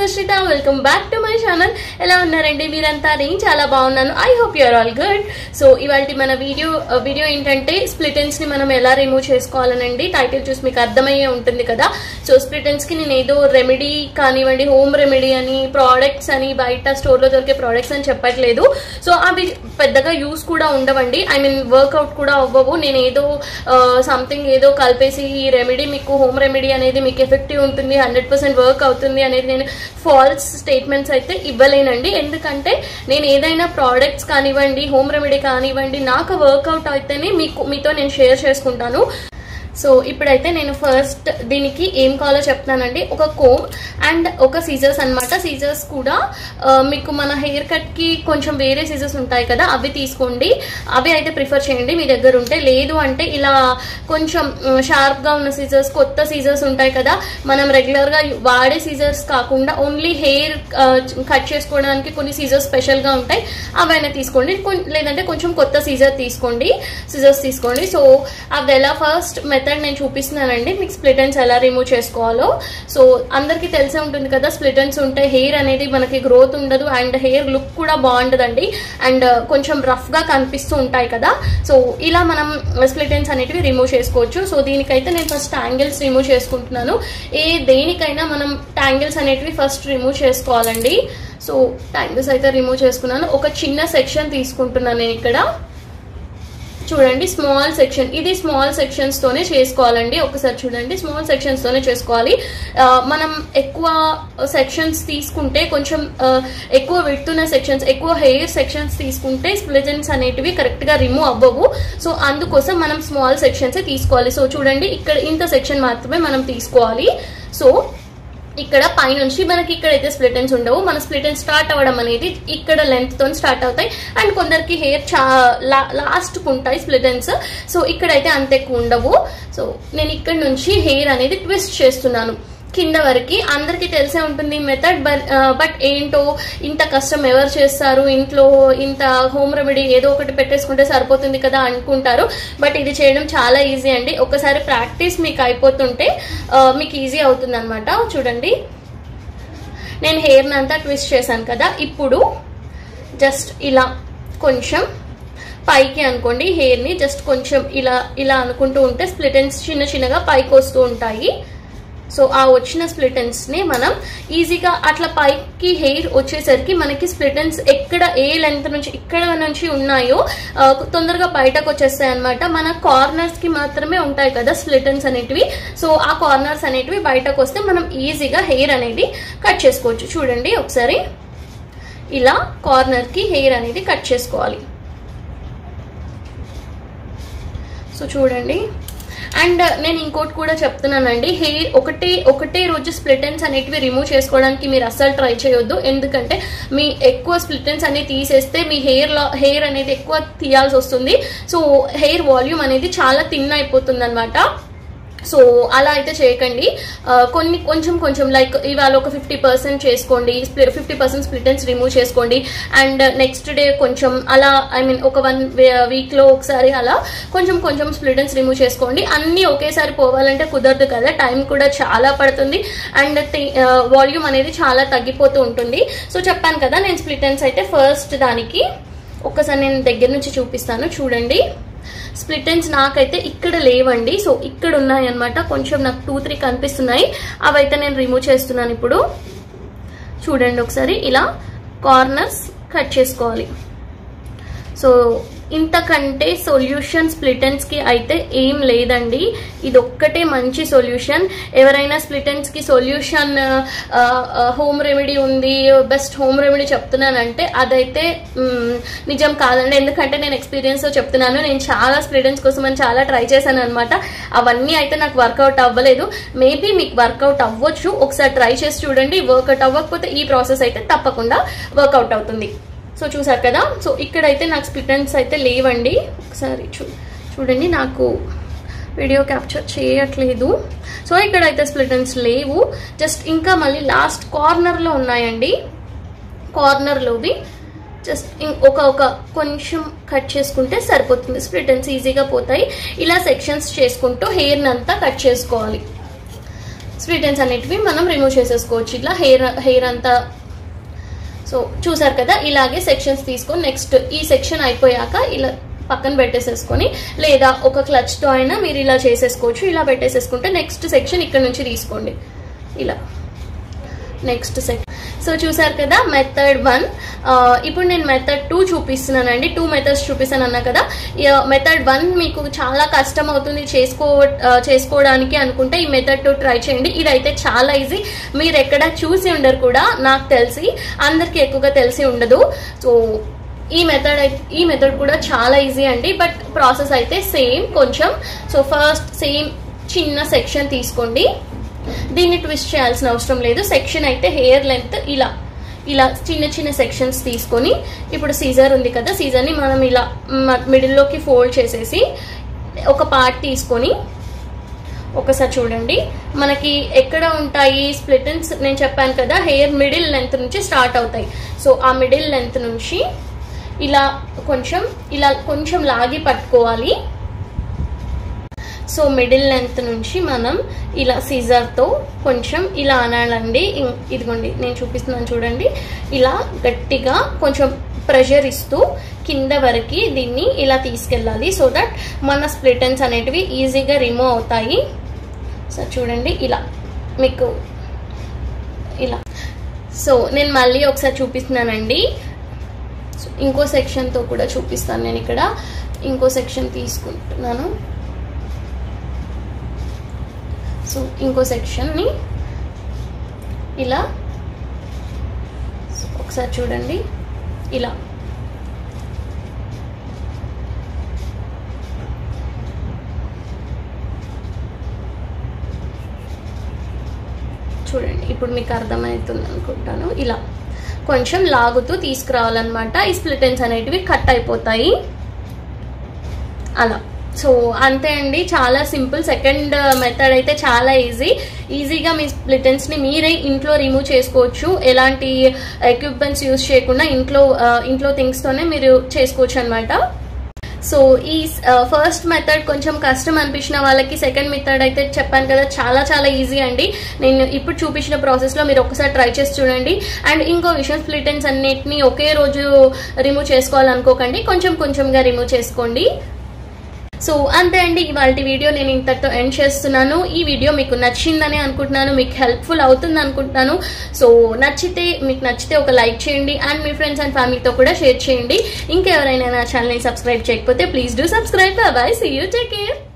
Harshita welcome back to my channel ఎలా ఉన్నారండి మీరంతా నేను చాలా బాగున్నాను I hope you are all good so ఇవాళ మన వీడియో వీడియో ఏంటంటే స్ప్లిటెన్స్ ని మనం ఎలా రిమూవ్ చేసుకోవాలనండి టైటిల్ చూసి మీకు అర్థమయ్యే ఉంటుంది కదా సో స్ప్లిటెన్స్ కి నేను ఏదో రెమెడీ కానివ్వండి హోమ్ రెమెడీ అని ప్రోడక్ట్స్ అని బయట స్టోర్ లో దొరికే ప్రోడక్ట్స్ అని చెప్పట్లేదు సో అవి పెద్దగా యూస్ కూడా ఉండవండి ఐ మీన్ వర్కౌట్ కూడా అవ్వవు నేను ఏదో సంథింగ్ ఏదో కలిపేసి ఈ రెమెడీ మీకు హోమ్ రెమెడీ అనేది మీకు ఎఫెక్టివ్ ఉంటుంది హండ్రెడ్ పర్సెంట్ వర్క్ అవుతుంది అనేది నేను ఫాల్స్ స్టేట్మెంట్స్ అయితే ఇవ్వలేనండి ఎందుకంటే నేను ఏదైనా ప్రోడక్ట్స్ కానివ్వండి హోమ్ రెమెడీ కానివ్వండి నాకు వర్కౌట్ అయితేనే మీకు మీతో నేను షేర్ చేసుకుంటాను సో ఇప్పుడైతే నేను ఫస్ట్ దీనికి ఏం కావాలో చెప్తానండి ఒక కోమ్ అండ్ ఒక సీజర్స్ అన్నమాట సీజర్స్ కూడా ఆ, మీకు మన హెయిర్ కట్కి కొంచెం వేరే సీజర్స్ ఉంటాయి కదా అవి తీసుకోండి అవి అయితే ప్రిఫర్ చేయండి మీ దగ్గర ఉంటే లేదు అంటే ఇలా కొంచెం షార్ప్గా ఉన్న సీజర్స్ కొత్త సీజర్స్ ఉంటాయి కదా మనం రెగ్యులర్గా వాడే సీజర్స్ కాకుండా ఓన్లీ హెయిర్ కట్ చేసుకోవడానికి కొన్ని సీజర్స్ స్పెషల్గా ఉంటాయి అవైనా తీసుకోండి కొన్- లేదంటే కొంచెం కొత్త సీజర్ తీసుకోండి సీజర్స్ తీసుకోండి సో అది ఎలా ఫస్ట్ మెథడ్ నేను చూపిస్తున్నానండి మీకు స్ప్లిటన్స్ ఎలా రిమూవ్ చేసుకోవాలో సో అందరికీ తెలిసే ఉంటుంది కదా స్ప్లిటన్స్ ఉంటే హెయిర్ అనేది మనకి గ్రోత్ ఉండదు అండ్ హెయిర్ లుక్ కూడా బాగుండదండి అండ్ కొంచెం రఫ్గా కనిపిస్తూ ఉంటాయి కదా సో ఇలా మనం స్ప్లిటన్స్ అనేటివి రిమూవ్ చేసుకోవచ్చు సో దీనికైతే నేను ఫస్ట్ ట్యాంగిల్స్ రిమూవ్ చేసుకుంటున్నాను ఏ దేనికైనా మనం ట్యాంగిల్స్ అనేటివి ఫస్ట్ రిమూవ్ చేసుకోవాలండి సో ట్యాంగిల్స్ అయితే రిమూవ్ చేసుకున్నాను ఒక చిన్న సెక్షన్ తీసుకుంటున్నాను నేను ఇక్కడ చూడండి స్మాల్ సెక్షన్ ఇది స్మాల్ సెక్షన్స్ తోనే చేసుకోవాలండి ఒకసారి చూడండి స్మాల్ సెక్షన్స్ తోనే చేసుకోవాలి ఆ, మనం ఎక్కువ సెక్షన్స్ తీసుకుంటే కొంచెం ఆ, ఎక్కువ విడుతున్న సెక్షన్స్ ఎక్కువ హెయిర్ సెక్షన్స్ తీసుకుంటే స్ప్లిజన్స్ అనేటివి కరెక్ట్ గా రిమూవ్ అవ్వవు సో అందుకోసం మనం స్మాల్ సెక్షన్స్ తీసుకోవాలి సో చూడండి ఇక్కడ ఇంత సెక్షన్ మాత్రమే మనం తీసుకోవాలి సో ఇక్కడ పైనుంచి మనకి ఇక్కడైతే స్ప్లిటన్స్ ఉండవు మన స్ప్లిటన్స్ స్టార్ట్ అవ్వడం అనేది ఇక్కడ లెంత్ తో స్టార్ట్ అవుతాయి అండ్ కొందరికి హెయిర్ చా లాస్ట్ ఉంటాయి స్ప్లిటన్స్ సో ఇక్కడైతే అంత ఎక్కువ ఉండవు సో నేను ఇక్కడ నుంచి హెయిర్ అనేది ట్విస్ట్ చేస్తున్నాను కింద వరకు అందరికీ తెలిసే ఉంటుంది మెథడ్ బట్ ఏంటో ఇంత కష్టం ఎవరు చేస్తారు ఇంట్లో ఇంత హోమ్ రెమెడీ ఏదో ఒకటి పెట్టేసుకుంటే సరిపోతుంది కదా అనుకుంటారు బట్ ఇది చేయడం చాలా ఈజీ అండి ఒకసారి ప్రాక్టీస్ మీకు అయిపోతుంటే ఆ, మీకు ఈజీ అవుతుంది అనమాట చూడండి నేను హెయిర్ని అంతా ట్విస్ట్ చేశాను కదా ఇప్పుడు జస్ట్ ఇలా కొంచెం పైకి అనుకోండి హెయిర్ని జస్ట్ కొంచెం ఇలా ఇలా అనుకుంటూ ఉంటే స్ప్లిటెన్స్ చిన్న చిన్నగా పైకి వస్తూ ఉంటాయి సో ఆ వచ్చిన స్ప్లిటెన్స్ ని మనం ఈజీగా అట్లా పైకి హెయిర్ వచ్చేసరికి మనకి స్ప్లిటెన్స్ ఎక్కడ ఏ లెంత్ నుంచి ఇక్కడ నుంచి ఉన్నాయో ఆ, తొందరగా బయటకు వచ్చేస్తాయి అనమాట మన కార్నర్స్ కి మాత్రమే ఉంటాయి కదా స్ప్లిటెన్స్ అనేటివి సో ఆ కార్నర్స్ అనేటివి బయటకు వస్తే మనం ఈజీగా హెయిర్ అనేది కట్ చేసుకోవచ్చు చూడండి ఒకసారి ఇలా కార్నర్ కి హెయిర్ అనేది కట్ చేసుకోవాలి సో చూడండి అండ్ నేను ఇంకోటి కూడా చెప్తున్నానండి హెయిర్ ఒకటే ఒకటే రోజు స్ప్లిటెన్స్ అనేటివి రిమూవ్ చేసుకోవడానికి మీరు అస్సలు ట్రై చేయొద్దు ఎందుకంటే మీ ఎక్కువ స్ప్లిటెన్స్ అనేది తీసేస్తే మీ హెయిర్ హెయిర్ అనేది ఎక్కువ తీయాల్సి వస్తుంది సో హెయిర్ వాల్యూమ్ అనేది చాలా థిన్ అయిపోతుంది అనమాట సో అలా అయితే చేయకండి ఆ, కొన్ని కొంచెం కొంచెం లైక్ ఇవాళ ఒక ఫిఫ్టీ పర్సెంట్ చేసుకోండి ఫిఫ్టీ పర్సెంట్ స్ప్లిటెన్స్ రిమూవ్ చేసుకోండి అండ్ నెక్స్ట్ డే కొంచెం అలా ఐ మీన్ ఒక వన్ వీక్ లో ఒకసారి అలా కొంచెం కొంచెం స్ప్లిటెన్స్ రిమూవ్ చేసుకోండి అన్ని ఒకేసారి పోవాలంటే కుదరదు కదా టైం కూడా చాలా పడుతుంది అండ్ వాల్యూమ్ అనేది చాలా తగ్గిపోతూ ఉంటుంది సో చెప్పాను కదా నేను స్ప్లిటెన్స్ అయితే ఫస్ట్ దానికి ఒక్కసారి నేను దగ్గర నుంచి చూపిస్తాను చూడండి స్ప్లిటెన్స్ నాకైతే ఇక్కడ లేవండి సో ఇక్కడ ఉన్నాయి అనమాట కొంచెం నాకు టూ త్రీ కనిపిస్తున్నాయి అవైతే నేను రిమూవ్ చేస్తున్నాను ఇప్పుడు చూడండి ఒకసారి ఇలా కార్నర్స్ కట్ చేసుకోవాలి సో ఇంతకంటే సొల్యూషన్ స్ప్లిటెన్స్ కి అయితే ఏం లేదండి ఇది ఒక్కటే మంచి సొల్యూషన్ ఎవరైనా స్ప్లిటెన్స్ కి సొల్యూషన్ హోమ్ రెమెడీ ఉంది బెస్ట్ హోమ్ రెమెడీ చెప్తున్నానంటే అదైతే మ్, నిజం కాదండి ఎందుకంటే నేను ఎక్స్పీరియన్స్ తో చెప్తున్నాను నేను చాలా స్ప్లిటెన్స్ కోసం అని చాలా ట్రై చేశాను అనమాట అవన్నీ అయితే నాకు వర్కౌట్ అవ్వలేదు మేబీ మీకు వర్కౌట్ అవ్వచ్చు ఒకసారి ట్రై చేసి చూడండి వర్కౌట్ అవ్వకపోతే ఈ ప్రాసెస్ అయితే తప్పకుండా వర్కౌట్ అవుతుంది సో చూసారు కదా సో ఇక్కడైతే నాకు స్ప్లిటెన్స్ అయితే లేవండి ఒకసారి చూ చూడండి నాకు వీడియో క్యాప్చర్ చేయట్లేదు సో ఇక్కడైతే స్ప్లిటెన్స్ లేవు జస్ట్ ఇంకా మళ్ళీ లాస్ట్ కార్నర్లో ఉన్నాయండి కార్నర్లోవి జస్ట్ ఒక ఒక కొంచెం కట్ చేసుకుంటే సరిపోతుంది స్ప్లిటెన్స్ ఈజీగా పోతాయి ఇలా సెక్షన్స్ చేసుకుంటూ హెయిర్ని అంతా కట్ చేసుకోవాలి స్ప్లిటెన్స్ అనేటివి మనం రిమూవ్ చేసేసుకోవచ్చు ఇట్లా హెయిర్ హెయిర్ అంతా సో చూసారు కదా ఇలాగే సెక్షన్స్ తీసుకొని నెక్స్ట్ ఈ సెక్షన్ అయిపోయాక ఇలా పక్కన పెట్టేసేసుకొని లేదా ఒక క్లచ్తో అయినా మీరు ఇలా చేసేసుకోవచ్చు ఇలా పెట్టేసేసుకుంటే నెక్స్ట్ సెక్షన్ ఇక్కడ నుంచి తీసుకోండి ఇలా నెక్స్ట్ సెక్షన్ సో చూసారు కదా మెథడ్ వన్ ఇప్పుడు నేను మెథడ్ టూ చూపిస్తున్నానండి టూ మెథడ్స్ చూపిస్తాను అన్నా కదా మెథడ్ వన్ మీకు చాలా కష్టం అవుతుంది చేసుకో ఆ, చేసుకోవడానికి అనుకుంటే ఈ మెథడ్ టూ ట్రై చేయండి ఇదైతే చాలా ఈజీ మీరు ఎక్కడ చూసి ఉండరు కూడా నాకు తెలిసి అందరికీ ఎక్కువగా తెలిసి ఉండదు సో ఈ మెథడ్ ఈ మెథడ్ కూడా చాలా ఈజీ అండి బట్ ప్రాసెస్ అయితే సేమ్ కొంచెం సో ఫస్ట్ సేమ్ చిన్న సెక్షన్ తీసుకోండి దీన్ని ట్విస్ట్ చేయాల్సిన అవసరం లేదు సెక్షన్ అయితే హెయిర్ లెంత్ ఇలా ఇలా చిన్న చిన్న సెక్షన్స్ తీసుకొని ఇప్పుడు సీజర్ ఉంది కదా సీజర్ని మనం ఇలా మిడిల్లోకి ఫోల్డ్ చేసేసి ఒక పార్ట్ తీసుకొని ఒకసారి చూడండి మనకి ఎక్కడ ఉంటాయి స్ప్లిటన్స్ నేను చెప్పాను కదా హెయిర్ మిడిల్ లెంత్ నుంచి స్టార్ట్ అవుతాయి సో ఆ మిడిల్ లెంత్ నుంచి ఇలా కొంచెం ఇలా కొంచెం లాగి పట్టుకోవాలి సో మిడిల్ లెంత్ నుంచి మనం ఇలా సీజర్తో కొంచెం ఇలా అనాలండి ఇం- ఇదిగోండి నేను చూపిస్తున్నాను చూడండి ఇలా గట్టిగా కొంచెం ప్రెషర్ ఇస్తూ కింద వరకు దీన్ని ఇలా తీసుకెళ్ళాలి సో దట్ మన స్ప్లిటన్స్ అనేటివి ఈజీగా రిమూవ్ అవుతాయి సో చూడండి ఇలా మీకు ఇలా సో నేను మళ్ళీ ఒకసారి చూపిస్తున్నానండి సో ఇంకో సెక్షన్తో కూడా చూపిస్తాను నేను ఇక్కడ ఇంకో సెక్షన్ తీసుకుంటున్నాను సో ఇంకో సెక్షన్ని ఇలా సో ఒకసారి చూడండి ఇలా చూడండి ఇప్పుడు మీకు అర్థమవుతుంది అనుకుంటాను ఇలా కొంచెం లాగుతూ తీసుకురావాలన్నమాట ఈ స్ప్లిటెన్స్ అనేటివి కట్ అయిపోతాయి అలా సో అంతే అండి చాలా సింపుల్ సెకండ్ మెథడ్ అయితే చాలా ఈజీ ఈజీగా మీ స్ప్లిటెన్స్ని మీరే ఇంట్లో రిమూవ్ చేసుకోవచ్చు ఎలాంటి ఎక్విప్మెంట్స్ యూస్ చేయకుండా ఇంట్లో ఆ, ఇంట్లో థింగ్స్తోనే మీరు చేసుకోవచ్చు అనమాట సో ఈ ఫస్ట్ మెథడ్ కొంచెం కష్టం అనిపించిన వాళ్ళకి సెకండ్ మెథడ్ అయితే చెప్పాను కదా చాలా చాలా ఈజీ అండి నేను ఇప్పుడు చూపించిన ప్రాసెస్లో మీరు ఒకసారి ట్రై చేసి చూడండి అండ్ ఇంకో విషయం స్ప్లిటెన్స్ అన్నిటిని ఒకే రోజు రిమూవ్ చేసుకోవాలనుకోకండి కొంచెం కొంచెంగా రిమూవ్ చేసుకోండి సో అంతే అండి ఇవాళ వీడియో నేను ఇంతటితో ఎండ్ చేస్తున్నాను ఈ వీడియో మీకు నచ్చిందని అనుకుంటున్నాను మీకు హెల్ప్ఫుల్ అవుతుంది అనుకుంటున్నాను సో నచ్చితే మీకు నచ్చితే ఒక లైక్ చేయండి అండ్ మీ ఫ్రెండ్స్ అండ్ ఫ్యామిలీతో కూడా షేర్ చేయండి ఇంకెవరైనా నా ఛానల్ని సబ్స్క్రైబ్ చేయకపోతే please do subscribe bye see you take care